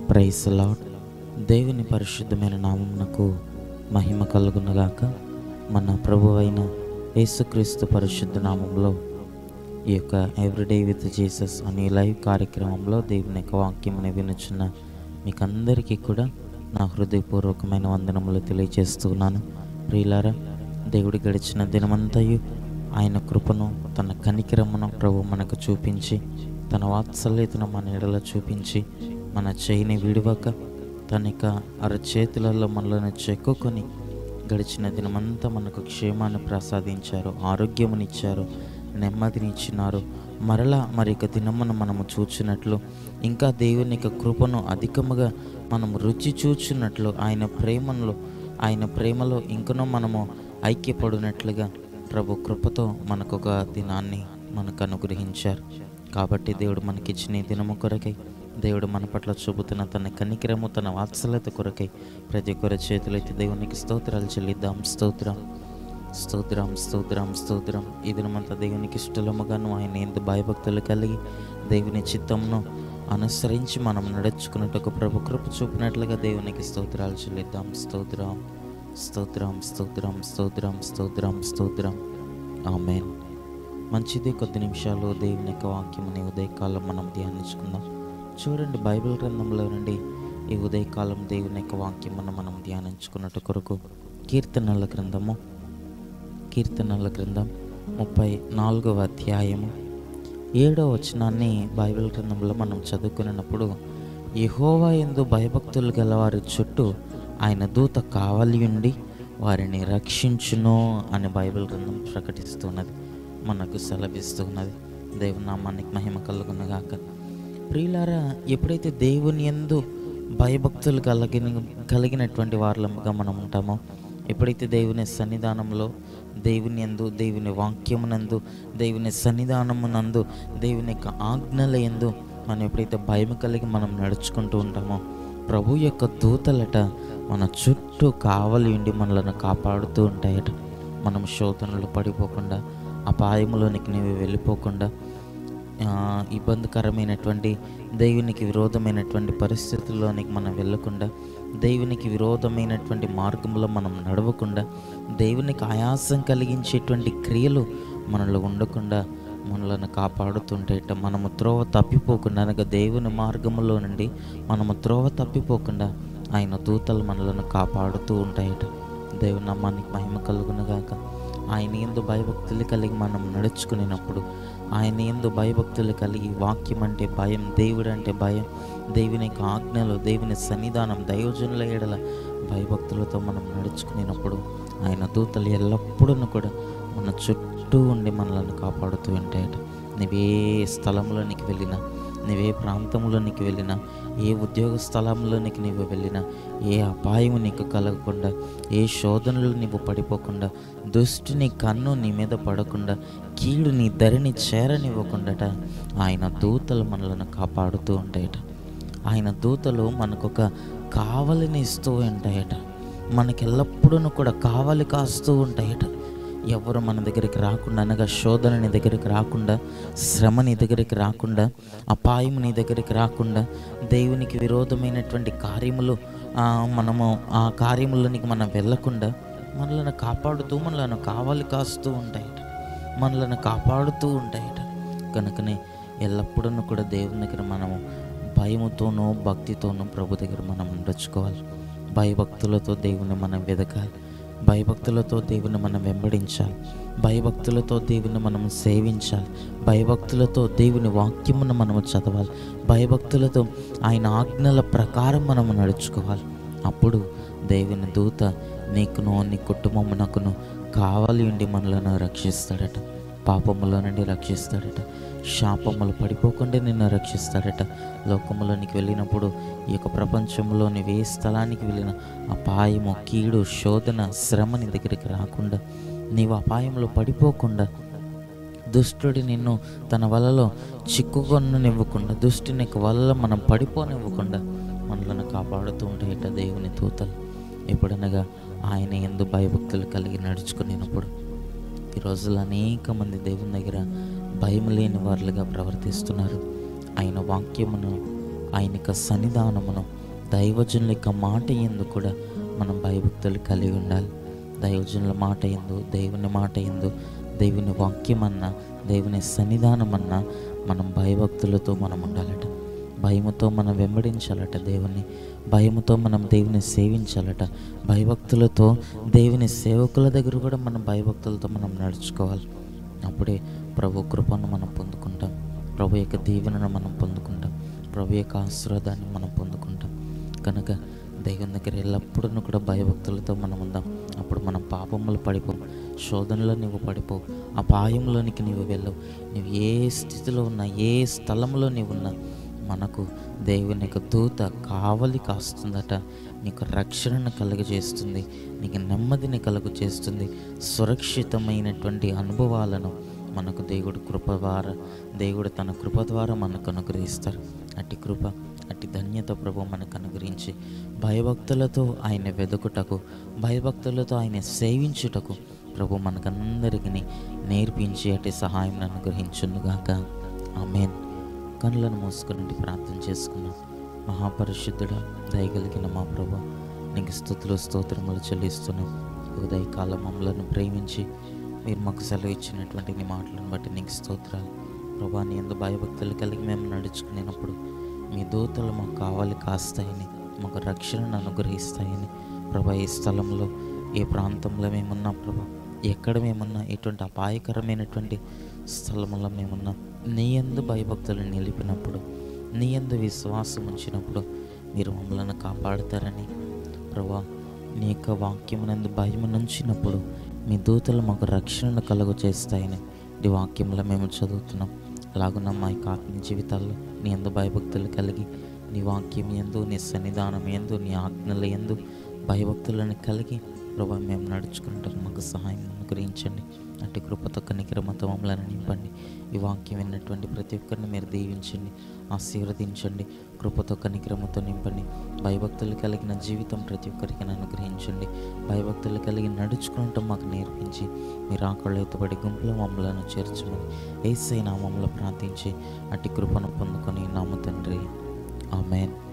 price lord దేవుని పరిశుద్ధమైన నామమునకు మహిమ కలుగునగాక మన ప్రభువైన యేసుక్రీస్తు పరిశుద్ధ నామంలో ఈ యొక్క ఎవ్రీడే విత్ జీసస్ అనే లైవ్ కార్యక్రమంలో దేవుని యొక్క వాక్యముని వినుచున్న మీకందరికీ కూడా నా హృదయపూర్వకమైన వందనములు తెలియజేస్తున్నాను ప్రియులారా దేవుడి గడిచిన దినమంతయు ఆయన కృపను తన కనికిరమును ప్రభు మనకు చూపించి తన వాత్సల్యతను మన ఎడల చూపించి మన చేయిని విడివక తన యొక్క అరచేతులలో మనలను చెక్కుకొని గడిచిన దినమంతా మనకు క్షేమాన్ని ప్రసాదించారు ఆరోగ్యమునిచ్చారు నెమ్మదినిచ్చినారు మరలా మరి ఇక దినమును మనము చూచినట్లు ఇంకా దేవుని యొక్క కృపను అధికముగా మనము రుచి చూచున్నట్లు ఆయన ప్రేమలో ఆయన ప్రేమలో ఇంకనూ మనము ఐక్యపడినట్లుగా ప్రభు కృపతో మనకు ఒక దినాన్ని మనకు అనుగ్రహించారు కాబట్టి దేవుడు మనకిచ్చిన ఈ దినము కొరకై దేవుడు మన పట్ల చూపుతున్న తన కనికిరము తన వాత్సల్యత కొరకై ప్రతి ఒక్కరి చేతులైతే దేవునికి స్తోత్రాలు చెల్లిద్దాం స్తోత్రం స్తోత్రం స్తోత్రం స్తోత్రం ఈ దినమంతా దేవునికి ఇష్టలముగాను ఆయన ఎందు భయభక్తులు కలిగి దేవుని చిత్తంను అనుసరించి మనం నడుచుకున్నట్టు ప్రభు కృప చూపినట్లుగా దేవునికి స్తోత్రాలు చెల్లిద్దాం స్తోత్రం స్తోత్రం స్తోత్రం స్తోత్రం స్తోత్రం స్తోత్రం ఆమెన్ మంచిది కొద్ది నిమిషాలు దేవుని యొక్క వాక్యమని ఉదయకాలం మనం ధ్యానించుకుందాం చూడండి బైబిల్ గ్రంథంలో నుండి ఈ ఉదయకాలం దేవుని యొక్క వాక్యమును మనం ధ్యానించుకున్నట్టు కొరకు కీర్తనల గ్రంథము కీర్తనల గ్రంథం ముప్పై నాలుగవ అధ్యాయము ఏడవ వచనాన్ని బైబిల్ గ్రంథంలో మనం చదువుకున్నప్పుడు యెహోవా ఎందు భయభక్తులు గలవారి చుట్టూ ఆయన దూత కావలి ఉండి వారిని రక్షించును అని బైబిల్ గ్రంథం ప్రకటిస్తున్నది మనకు సెలవిస్తున్నది దేవునామానికి మహిమ కలుగునగాక ప్రియులారా ఎప్పుడైతే దేవుని ఎందు భయభక్తులు కలిగిన కలిగినటువంటి వారులముగా మనం ఉంటామో ఎప్పుడైతే దేవుని సన్నిధానంలో దేవుని యందు దేవుని వాక్యమునందు దేవుని సన్నిధానమునందు దేవుని యొక్క ఆజ్ఞల యందు మనం ఎప్పుడైతే భయం కలిగి మనం నడుచుకుంటూ ఉంటామో ప్రభు యొక్క దూతలట మన చుట్టూ కావలి ఉండి మనలను కాపాడుతూ ఉంటాయట మనం శోధనలు పడిపోకుండా అపాయములోనికి నీవు వెళ్ళిపోకుండా ఆ, ఇబ్బందికరమైనటువంటి దేవునికి విరోధమైనటువంటి పరిస్థితుల్లోనికి మనం వెళ్ళకుండా దేవునికి విరోధమైనటువంటి మార్గంలో మనం నడవకుండా దేవునికి ఆయాసం కలిగించేటువంటి క్రియలు మనలో ఉండకుండా మనలను కాపాడుతుంటేట మనము త్రోవ తప్పిపోకుండా అనగా దేవుని మార్గములో నుండి మనము త్రోవ తప్పిపోకుండా ఆయన దూతలు మనలను కాపాడుతూ ఉంటాయట దేవుని నమ్మానికి మహిమ కలుగునుగాక ఆయన ఎందు భయభక్తులు కలిగి మనం నడుచుకునేటప్పుడు ఆయన ఎందు భయభక్తులు కలిగి వాక్యం అంటే భయం దేవుడు అంటే భయం దేవుని యొక్క ఆజ్ఞలు దేవుని సన్నిధానం దైవజనుల ఎడల భయభక్తులతో మనం నడుచుకునేటప్పుడు ఆయన దూతలు ఎల్లప్పుడూ కూడా మన చుట్టూ ఉండి మనలను కాపాడుతూ ఉంటాయట నువ్వే స్థలంలోనికి వెళ్ళినా నువ్వే ప్రాంతంలోనికి వెళ్ళినా ఏ ఉద్యోగ స్థలంలోనికి నీవు వెళ్ళినా ఏ అపాయం నీకు కలగకుండా ఏ శోధనలు నీవు పడిపోకుండా దుష్టుని కన్ను నీ మీద పడకుండా కీడు నీ ధరిని చేరనివ్వకుండాట ఆయన దూతలు మనలను కాపాడుతూ ఉంటాయట ఆయన దూతలు మనకొక కావలిని ఇస్తూ ఉంటాయట మనకి ఎల్లప్పుడూ కూడా కావలి కాస్తూ ఉంటాయట ఎవరు మన దగ్గరికి రాకుండా అనగా శోధన నీ దగ్గరికి రాకుండా శ్రమ నీ దగ్గరికి రాకుండా అపాయం నీ దగ్గరికి రాకుండా దేవునికి విరోధమైనటువంటి కార్యములు ఆ, మనము ఆ కార్యములోనికి మనం వెళ్ళకుండా మనలను కాపాడుతూ మనలను కావాలి కాస్తూ ఉంటాయట మనలను కాపాడుతూ ఉంటాయట కనుకనే ఎల్లప్పుడూ కూడా దేవుని దగ్గర మనము భయముతోనూ భక్తితోనూ ప్రభు దగ్గర మనం నడుచుకోవాలి భయభక్తులతో దేవుని మనం వెదకాలి భయభక్తులతో దేవుని మనం వెంబడించాలి భయభక్తులతో దేవుని మనం సేవించాలి భయభక్తులతో దేవుని వాక్యమును మనము చదవాలి భయభక్తులతో ఆయన ఆజ్ఞల ప్రకారం మనము నడుచుకోవాలి అప్పుడు దేవుని దూత నీకును నీ కుటుంబమునకును కావాలి ఉండి మనలను రక్షిస్తాడట పాపములో నుండి రక్షిస్తాడట శాపములు పడిపోకుండా నిన్ను రక్షిస్తాడట లోకములోనికి వెళ్ళినప్పుడు ఈ యొక్క ప్రపంచంలో నీవు ఏ స్థలానికి వెళ్ళిన అపాయము కీడు శోధన శ్రమ నీ దగ్గరికి రాకుండా నీవు అపాయంలో పడిపోకుండా దుష్టుడి నిన్ను తన వలలో చిక్కుకొననివ్వకుండా దుష్టుని యొక్క వలలో మనం పడిపోనివ్వకుండా మనలను కాపాడుతూ ఉంటాయట దేవుని దూతలు ఎప్పుడనగా ఆయన ఎందు భయభక్తులు కలిగి నడుచుకునేటప్పుడు ఈ రోజుల్లో అనేక మంది దేవుని దగ్గర భయం లేని వారులుగా ప్రవర్తిస్తున్నారు ఆయన వాక్యమును ఆయన యొక్క సన్నిధానమును దైవజనుల యొక్క మాట ఎందు కూడా మనం భయభక్తులు కలిగి ఉండాలి దైవజనుల మాట ఎందు దేవుని మాట ఎందు దేవుని వాక్యం అన్నా దేవుని సన్నిధానం అన్నా మనం భయభక్తులతో మనం ఉండాలట భయముతో మనం వెంబడించాలట దేవుని భయముతో మనం దేవుని సేవించాలట భయభక్తులతో దేవుని సేవకుల దగ్గర కూడా మనం భయభక్తులతో మనం నడుచుకోవాలి అప్పుడే ప్రభు కృపను మనం పొందుకుంటాం ప్రభు యొక్క దీవెనను మనం పొందుకుంటాం ప్రభు యొక్క ఆశీర్వాదాన్ని మనం పొందుకుంటాం కనుక దేవుని దగ్గర ఎల్లప్పుడూ కూడా భయభక్తులతో మనం ఉందాం అప్పుడు మనం పాపములు పడిపోం శోధనలో నువ్వు పడిపోవు అపాయంలోనికి నీవు వెళ్ళవు నువ్వు ఏ స్థితిలో ఉన్నా ఏ స్థలంలో నీవు ఉన్నా మనకు దేవుని యొక్క దూత కావలి కాస్తుందట నీకు రక్షణను కలుగజేస్తుంది నీకు నెమ్మదిని కలుగు చేస్తుంది సురక్షితమైనటువంటి అనుభవాలను మనకు దేవుడు కృప ద్వారా దేవుడు తన కృప ద్వారా మనకు అనుగ్రహిస్తారు అట్టి కృప అట్టి ధన్యత ప్రభు మనకు అనుగ్రహించి భయభక్తులతో ఆయన వెదుకుటకు భయభక్తులతో ఆయన సేవించుటకు ప్రభు మనకందరికీ నేర్పించి అట్టి సహాయం అనుగ్రహించునుగాక ఆమెన్ కనులను మూసుకుని ప్రార్థన చేసుకున్నాం మహాపరిశుద్ధుడ దయగలిగిన మా ప్రభు నీకు స్థుతులు స్తోత్రములు చెల్లిస్తున్నాం ఉదయకాలం మమ్మలను ప్రేమించి మీరు మాకు సెలవు ఇచ్చినటువంటి నీ మాటలను బట్టి నీకు స్తోత్రాలు ప్రభా నీ ఎందు భయభక్తులు కలిగి మేము నడుచుకునేటప్పుడు మీ దూతలు మాకు కావాలి కాస్తాయని మాకు రక్షణను అనుగ్రహిస్తాయని ప్రభా ఈ స్థలంలో ఏ ప్రాంతంలో మేమున్నా ప్రభా ఎక్కడ మేమున్నా ఎటువంటి అపాయకరమైనటువంటి స్థలంలో మేమున్నా నీ ఎందు భయభక్తులు నిలిపినప్పుడు నీ ఎందు విశ్వాసం ఉంచినప్పుడు మీరు మమ్మల్ని కాపాడుతారని ప్రభా నీ యొక్క వాక్యమునందు భయం నుంచినప్పుడు మీ దూతలు మాకు రక్షణను కలుగు చేస్తాయని ఈ వాక్యంలో మేము చదువుతున్నాం అలాగున్న మా యొక్క ఆత్మ జీవితాల్లో నీ ఎందు భయభక్తులు కలిగి నీ వాక్యం ఎందు నీ సన్నిధానం ఎందు నీ ఆజ్ఞల ఎందు భయభక్తులను కలిగి ప్రభా మేము నడుచుకుంటాం మాకు సహాయం అనుగ్రహించండి అట్టి కృపతో కనికరమతో మమ్మల్ని నింపండి ఈ వాక్యం విన్నటువంటి ప్రతి ఒక్కరిని మీరు దీవించండి ఆశీర్వదించండి కృపతో కనికరమతో నింపండి భయభక్తులు కలిగిన జీవితం ప్రతి ఒక్కరికి అనుగ్రహించండి భయభక్తులు కలిగి నడుచుకుంటాం మాకు నేర్పించి మీరు ఆకళ్ళు ఎత్తుబడి గుంపులో మమ్మలను చేర్చమని ఏసై నామంలో ప్రార్థించి అట్టి కృపను పొందుకొని నామ తండ్రి ఆమెన్